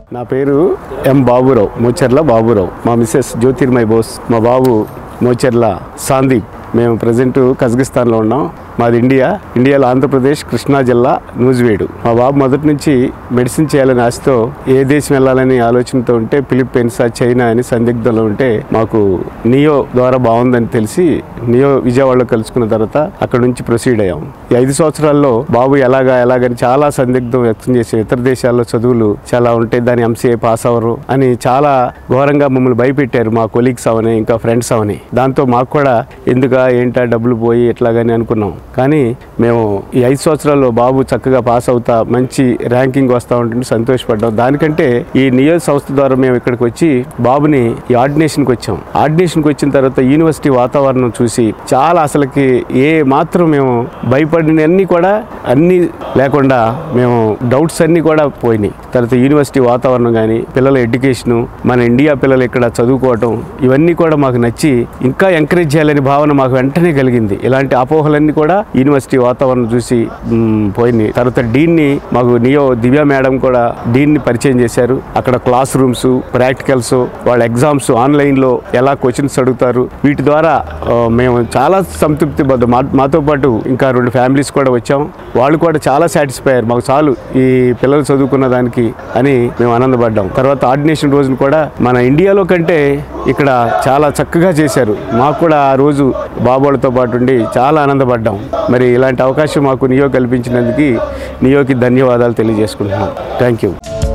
నా పేరు ఎం బాబురావు మోచెర్ల బాబురావు మా మిస్సెస్ జ్యోతిర్మయ్ బోస్ మా బాబు మోచెర్ల సాందీప్ మేము ప్రజెంట్ కజకిస్తాన్లో ఉన్నాం మాది ఇండియా ఇండియాలో ఆంధ్రప్రదేశ్ కృష్ణా జిల్లా నూజివేడు మా బాబు మొదటి నుంచి మెడిసిన్ చేయాలని ఆశతో ఏ దేశం వెళ్ళాలని ఆలోచనతో ఉంటే ఫిలిప్పీన్స్ చైనా అని సందిగ్ధంలో ఉంటే మాకు నియో ద్వారా బాగుందని తెలిసి నియో విజయవాడలో కలుసుకున్న తర్వాత అక్కడ నుంచి ప్రొసీడ్ అయ్యాం ఈ ఐదు సంవత్సరాల్లో బాబు ఎలాగా ఎలాగని చాలా సందిగ్ధం వ్యక్తం చేసి ఇతర దేశాల్లో చదువులు చాలా ఉంటాయి దాని ఎంసీఏ పాస్ అవ్వరు అని చాలా ఘోరంగా మమ్మల్ని భయపెట్టారు మా కొలీగ్స్ అవని ఇంకా ఫ్రెండ్స్ అవని దాంతో మాకు కూడా ఎందుకా ఏంటా డబ్బులు పోయి ఎట్లాగని అనుకున్నాం కానీ మేము ఈ ఐదు సంవత్సరాల్లో బాబు చక్కగా పాస్ అవుతా మంచి ర్యాంకింగ్ వస్తూ ఉంటుంది సంతోషపడ్డాం దానికంటే ఈ నియో సంస్థ ద్వారా మేము ఇక్కడికి వచ్చి బాబుని ఈ ఆర్డినేషన్కి వచ్చాం ఆర్డినేషన్కి వచ్చిన తర్వాత యూనివర్సిటీ వాతావరణం చూసి చాలా అసలుకి ఏ మాత్రం మేము భయపడిన అన్ని కూడా అన్ని లేకుండా మేము డౌట్స్ అన్ని కూడా పోయినాయి తర్వాత యూనివర్సిటీ వాతావరణం కానీ పిల్లల ఎడ్యుకేషను మన ఇండియా పిల్లలు ఇక్కడ చదువుకోవటం ఇవన్నీ కూడా మాకు నచ్చి ఇంకా ఎంకరేజ్ చేయాలని భావన మాకు వెంటనే కలిగింది ఇలాంటి అపోహలన్నీ కూడా యూనివర్సిటీ వాతావరణం చూసి మ్, పోయినాయి తర్వాత డీన్ని మాకు నియో దివ్య మేడం కూడా డీన్ని పరిచయం చేశారు అక్కడ క్లాస్ రూమ్స్ ప్రాక్టికల్స్ వాళ్ళ ఎగ్జామ్స్ ఆన్లైన్లో ఎలా క్వశ్చన్స్ అడుగుతారు వీటి ద్వారా ఆ, మేము చాలా సంతృప్తి పొందాం మా మాతో పాటు ఇంకా రెండు ఫ్యామిలీస్ కూడా వచ్చాం వాళ్ళు కూడా చాలా సాటిస్ఫై అయ్యారు మాకు చాలు ఈ పిల్లలు చదువుకున్న దానికి అని మేము ఆనందపడ్డాం తర్వాత ఆర్డినేషన్ రోజున కూడా మన ఇండియాలో కంటే ఇక్కడ చాలా చక్కగా చేశారు మాకు కూడా ఆ రోజు బాబోళ్ళతో పాటు ఉండి చాలా ఆనందపడ్డాం మరి ఇలాంటి అవకాశం మాకు నియో కల్పించినందుకు నియోకి ధన్యవాదాలు తెలియజేసుకుంటున్నాం థ్యాంక్ యూ